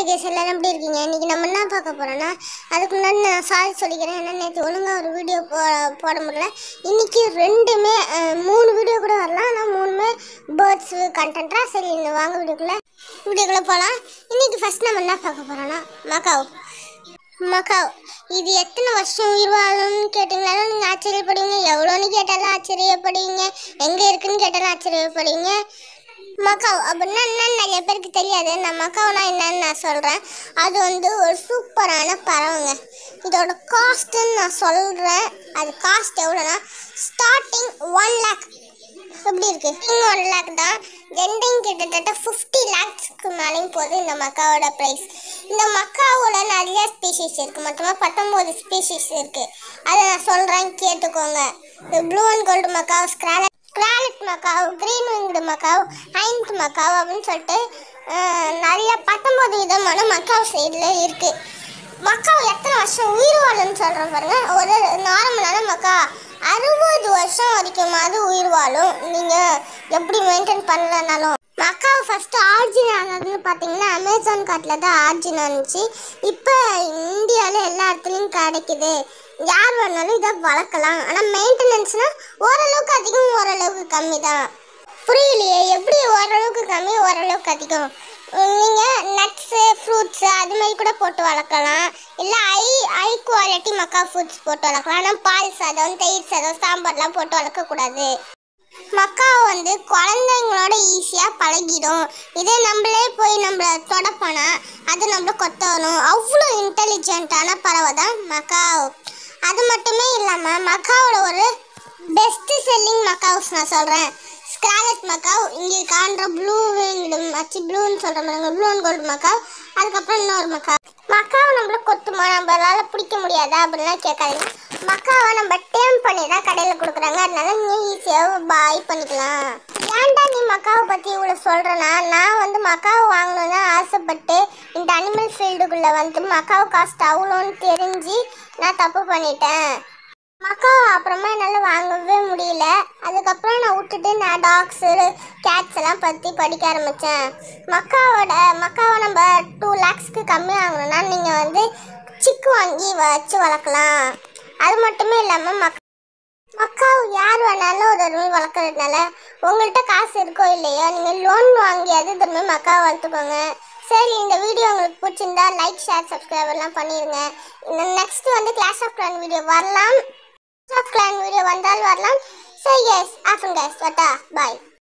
case எல்லாரும் எப்படி இருக்கீங்க இன்னைக்கு நம்ம என்ன பார்க்க போறோம்னா அதுக்கு முன்னாடி நான் சாரி சொல்லிக்கிறேன் ஏன்னா நேற்று ஒழுங்காக ஒரு வீடியோ போ போட முடியல இன்னைக்கு ரெண்டுமே அஹ், மூணு வீடியோ கூட வரலாம் ஆனால் மூணுமே பேர்ட்ஸ் கண்டென்ட்டாக சரி இந்த வாங்க வீடியோக்குள்ளே வீடியோக்குள்ளே போகலாம் இன்னைக்கு ஃபர்ஸ்ட் நம்ம என்ன பார்க்க போறோம்னா மக்காவ் மக்காவ் இது எத்தனை வருஷம் உயிர் வாழும்னு கேட்டிங்கனாலும் நீங்கள் ஆச்சரியப்படுவீங்க எவ்வளோன்னு கேட்டாலும் ஆச்சரியப்படுவீங்க எங்கே இருக்குன்னு கேட்டாலும் ஆச்சரியப்படுவீங்க மக்காவ் அப்படின்னா என்னன்னு நிறைய பேருக்கு தெரியாது நான் மக்காவ்னா என்னன்னு நான் சொல்கிறேன் அது வந்து ஒரு சூப்பரான பறவைங்க இதோட காஸ்ட்டுன்னு நான் சொல்கிறேன் அது காஸ்ட் எவ்வளோனா ஸ்டார்டிங் ஒன் லேக் எப்படி இருக்கு ஒன் லேக் தான் எண்டிங் கிட்டத்தட்ட ஃபிஃப்டி லேக்ஸ்க்கு மேலேயும் போகுது இந்த மக்காவோட ப்ரைஸ் இந்த மக்காவோட நிறைய ஸ்பீஷிஸ் இருக்குது மொத்தமாக பத்தொம்போது ஸ்பீஷிஸ் இருக்குது அதை நான் சொல்கிறேன் கேட்டுக்கோங்க blue and gold macaw scarlet scarlet macaw green winged macaw ஐன்த் மக்காவ் அப்படின்னு சொல்லிட்டு அஹ், நிறைய பத்தொம்போது விதமான மக்காவ் சைடில் இருக்குது மக்காவ் எத்தனை வருஷம் உயிர் வாழும்னு சொல்கிறேன் பாருங்க ஒரு நார்மலான மக்கா அறுபது வருஷம் வரைக்குமாவது உயிர் வாழும் நீங்கள் எப்படி மெயின்டைன் பண்ணலனாலும் மக்காவை ஃபஸ்ட்டு ஆர்ஜின் ஆனதுன்னு பார்த்தீங்கன்னா அமேசான் காட்டில் தான் ஆர்ஜின் ஆனிச்சு இப்போ இந்தியாவில் எல்லா இடத்துலையும் கிடைக்குது யார் வேணாலும் இதை வளர்க்கலாம் ஆனால் மெயின்டெனன்ஸ்னால் ஓரளவுக்கு அதிகம் ஓரளவுக்கு கம்மி தான் புரியலையே எப்படி ஓரளவுக்கு கம்மி ஓரளவுக்கு அதிகம் நீங்கள் நட்ஸு ஃப்ரூட்ஸு அது மாதிரி கூட போட்டு வளர்க்கலாம் இல்லை ஐ ஐ குவாலிட்டி மக்கா ஃபுட்ஸ் போட்டு வளர்க்கலாம் ஆனால் பால் சாதம் தயிர் சாதம் சாம்பார்லாம் போட்டு வளர்க்கக்கூடாது மக்காவை வந்து குழந்தைங்களோட ஈஸியாக பழகிடும் இதே நம்மளே போய் நம்மள தொடப்போனா அது நம்மள கொத்தணும் அவ்வளோ இன்டெலிஜென்ட்டான பறவை தான் மக்காவ் அது மட்டுமே இல்லாமல் மக்காவோட ஒரு பெஸ்ட் செல்லிங் மக்காவ்ஸ் நான் சொல்கிறேன் ஸ்க்ராலட் மக்காவ் இங்கே காண்ற ப்ளூ அச்சு ப்ளூன்னு சொல்கிற மாதிரி ப்ளூ அண்ட் கோல்டு மக்காவ் அதுக்கப்புறம் இன்னொரு மக்காவ் மக்காவை நம்மள கொத்துமா நம்மளால பிடிக்க முடியாதா அப்படின்லாம் கேட்காதீங்க மக்காவை நம்ம டேம் பண்ணி தான் கடையில் கொடுக்குறாங்க அதனால நீ ஈஸியாக பாய் பண்ணிக்கலாம் ஏன்டா நீ மக்காவை பற்றி இவ்வளோ சொல்கிறேன்னா நான் வந்து மக்காவை வாங்கணும்னு ஆசைப்பட்டு இந்த அனிமல் ஃபீல்டுக்குள்ளே வந்து மக்காவு காஸ்ட் அவ்வளோன்னு தெரிஞ்சு நான் தப்பு பண்ணிட்டேன் மக்கா அப்புறமா என்னால் வாங்கவே முடியல அதுக்கப்புறம் நான் விட்டுட்டு நான் டாக்ஸு கேட்ஸ் எல்லாம் பற்றி படிக்க ஆரம்பித்தேன் மக்காவோட மக்காவை நம்ம டூ லேக்ஸ்க்கு கம்மி வாங்கணும்னா நீங்கள் வந்து சிக்கு வாங்கி வச்சு வளர்க்கலாம் அது மட்டுமே இல்லாமல் மக் மக்காவு யார் வேணாலும் ஒரு தடவை வளர்க்குறதுனால உங்கள்கிட்ட காசு இருக்கோ இல்லையோ நீங்கள் லோன் வாங்கியாவது திரும்ப மக்காவை வளர்த்துக்கோங்க சரி இந்த வீடியோ உங்களுக்கு பிடிச்சிருந்தா லைக் ஷேர் சப்ஸ்கிரைப் எல்லாம் பண்ணிடுங்க நெக்ஸ்ட் வந்து கிளாஸ் ஆஃப் கிளான் வீடியோ வரலாம் கிளாஸ் ஆஃப் கிளான் வீடியோ வந்தால் வரலாம் சரி எஸ் ஆஃபன் கேஸ் வட்டா பாய்